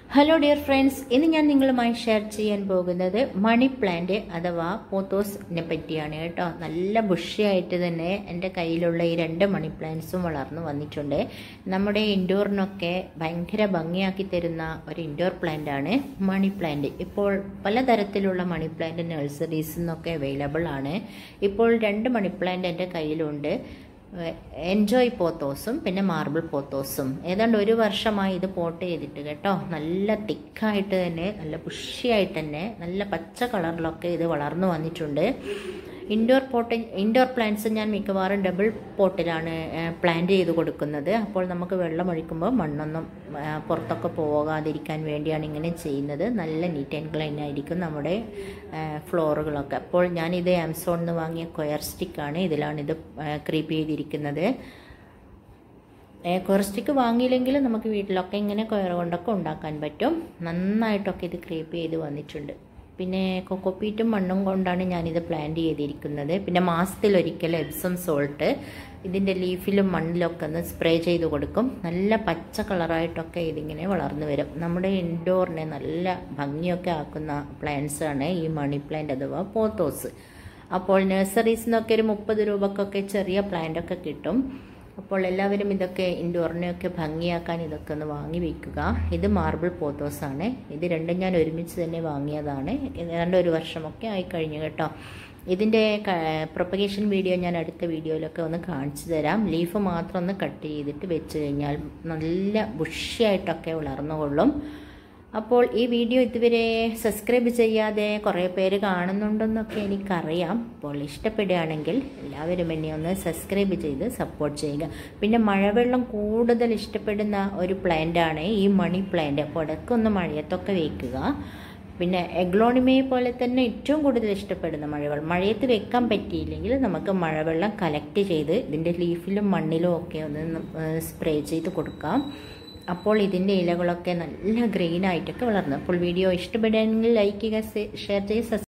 hello dear friends ഇന്ന് ഞാൻ നിങ്ങളുമായി ഷെയർ ചെയ്യാൻ പോകുന്നത് മണി പ്ലാന്റ് അഥവാ പോത്തോസിനെ പറ്റിയാണ് കേട്ടോ നല്ല ബുഷിയായിട്ട് തന്നെ എൻ്റെ കയ്യിലുള്ള ഈ രണ്ട് മണി പ്ലാന്റ്സും വളർന്നു വന്നിട്ടുണ്ട് നമ്മുടെ ഇൻഡോറിനൊക്കെ ഭയങ്കര ഭംഗിയാക്കി തരുന്ന ഒരു ഇൻഡോർ പ്ലാന്റ് ആണ് മണി പ്ലാന്റ് ഇപ്പോൾ പലതരത്തിലുള്ള മണി പ്ലാന്റ് നഴ്സറീസിൽ നിന്നൊക്കെ അവൈലബിൾ ആണ് ഇപ്പോൾ രണ്ട് മണി പ്ലാന്റ് എൻ്റെ കയ്യിലുണ്ട് എൻജോയ് പോത്തോസും പിന്നെ മാർബിൾ പോത്തോസും ഏതാണ്ട് ഒരു വർഷമായി ഇത് പോട്ട് ചെയ്തിട്ട് കേട്ടോ നല്ല തിക്കായിട്ട് തന്നെ നല്ല പുഷിയായിട്ട് തന്നെ നല്ല പച്ച കളറിലൊക്കെ ഇത് വളർന്നു വന്നിട്ടുണ്ട് ഇൻഡോർ പോട്ട് ഇൻഡോർ പ്ലാന്റ്സ് ഞാൻ മിക്കവാറും ഡബിൾ പോട്ടിലാണ് പ്ലാന്റ് ചെയ്ത് കൊടുക്കുന്നത് അപ്പോൾ നമുക്ക് വെള്ളം ഒഴിക്കുമ്പോൾ മണ്ണൊന്നും പുറത്തൊക്കെ പോകാതിരിക്കാൻ വേണ്ടിയാണ് ഇങ്ങനെ ചെയ്യുന്നത് നല്ല നീറ്റ് ആൻഡ് ക്ലീൻ ആയിരിക്കും നമ്മുടെ ഫ്ലോറുകളൊക്കെ അപ്പോൾ ഞാനിത് ആമസോണിൽ നിന്ന് വാങ്ങിയ കൊയർ സ്റ്റിക്കാണ് ഇതിലാണ് ഇത് ക്രീപ്പ് ചെയ്തിരിക്കുന്നത് കൊയർ സ്റ്റിക്ക് വാങ്ങിയില്ലെങ്കിൽ നമുക്ക് വീട്ടിലൊക്കെ ഇങ്ങനെ കൊയർ കൊണ്ടൊക്കെ ഉണ്ടാക്കാൻ പറ്റും നന്നായിട്ടൊക്കെ ഇത് ക്രീപ്പ് ചെയ്ത് വന്നിട്ടുണ്ട് പിന്നെ കൊക്കോപ്പീറ്റും മണ്ണും കൊണ്ടാണ് ഞാനിത് പ്ലാന്റ് ചെയ്തിരിക്കുന്നത് പിന്നെ മാസത്തിലൊരിക്കൽ എപ്സം സോൾട്ട് ഇതിൻ്റെ ലീഫിലും മണ്ണിലൊക്കെ ഒന്ന് സ്പ്രേ ചെയ്ത് കൊടുക്കും നല്ല പച്ച കളറായിട്ടൊക്കെ ഇതിങ്ങനെ വളർന്നു വരും നമ്മുടെ ഇൻഡോറിനെ നല്ല ഭംഗിയൊക്കെ ആക്കുന്ന പ്ലാന്റ്സ് ആണ് ഈ മണി പ്ലാന്റ് അഥവാ പോത്തോസ് അപ്പോൾ നഴ്സറീസിൽ നിന്നൊക്കെ ഒരു മുപ്പത് രൂപക്കൊക്കെ ചെറിയ പ്ലാന്റ് ഒക്കെ കിട്ടും അപ്പോൾ എല്ലാവരും ഇതൊക്കെ ഇൻഡോറിനെയൊക്കെ ഭംഗിയാക്കാൻ ഇതൊക്കെ ഒന്ന് വാങ്ങി വയ്ക്കുക ഇത് മാർബിൾ പോത്തോസാണ് ഇത് രണ്ടും ഞാൻ ഒരുമിച്ച് തന്നെ വാങ്ങിയതാണ് ഏതാണ്ട് ഒരു വർഷമൊക്കെ ആയിക്കഴിഞ്ഞു കേട്ടോ ഇതിൻ്റെ പ്രൊപ്പഗേഷൻ വീഡിയോ ഞാൻ അടുത്ത വീഡിയോയിലൊക്കെ ഒന്ന് കാണിച്ചു തരാം ലീഫ് മാത്രം ഒന്ന് കട്ട് ചെയ്തിട്ട് വെച്ച് കഴിഞ്ഞാൽ നല്ല ബുഷിയായിട്ടൊക്കെ വളർന്നുകൊള്ളും അപ്പോൾ ഈ വീഡിയോ ഇതുവരെ സബ്സ്ക്രൈബ് ചെയ്യാതെ കുറേ പേര് കാണുന്നുണ്ടെന്നൊക്കെ എനിക്കറിയാം അപ്പോൾ ഇഷ്ടപ്പെടുകയാണെങ്കിൽ എല്ലാവരും എന്നെ ഒന്ന് സബ്സ്ക്രൈബ് ചെയ്ത് സപ്പോർട്ട് ചെയ്യുക പിന്നെ മഴവെള്ളം കൂടുതൽ ഇഷ്ടപ്പെടുന്ന ഒരു പ്ലാന്റാണ് ഈ മണി പ്ലാന്റ് അപ്പോൾ ഇടയ്ക്ക് ഒന്ന് മഴയത്തൊക്കെ വയ്ക്കുക പിന്നെ എഗ്ലോണിമയെ പോലെ തന്നെ ഏറ്റവും കൂടുതൽ ഇഷ്ടപ്പെടുന്ന മഴവെള്ളം മഴയത്ത് വെക്കാൻ പറ്റിയില്ലെങ്കിൽ നമുക്ക് മഴവെള്ളം കലക്ട് ചെയ്ത് ഇതിൻ്റെ ലീഫിലും മണ്ണിലും ഒക്കെ ഒന്ന് സ്പ്രേ ചെയ്ത് കൊടുക്കാം അപ്പോൾ ഇതിൻ്റെ ഇലകളൊക്കെ നല്ല ഗ്രീൻ ആയിട്ടൊക്കെ വളർന്നു അപ്പോൾ വീഡിയോ ഇഷ്ടപ്പെടുകയാണെങ്കിൽ ലൈക്ക് ചെയ്യുക ഷെയർ ചെയ്യുക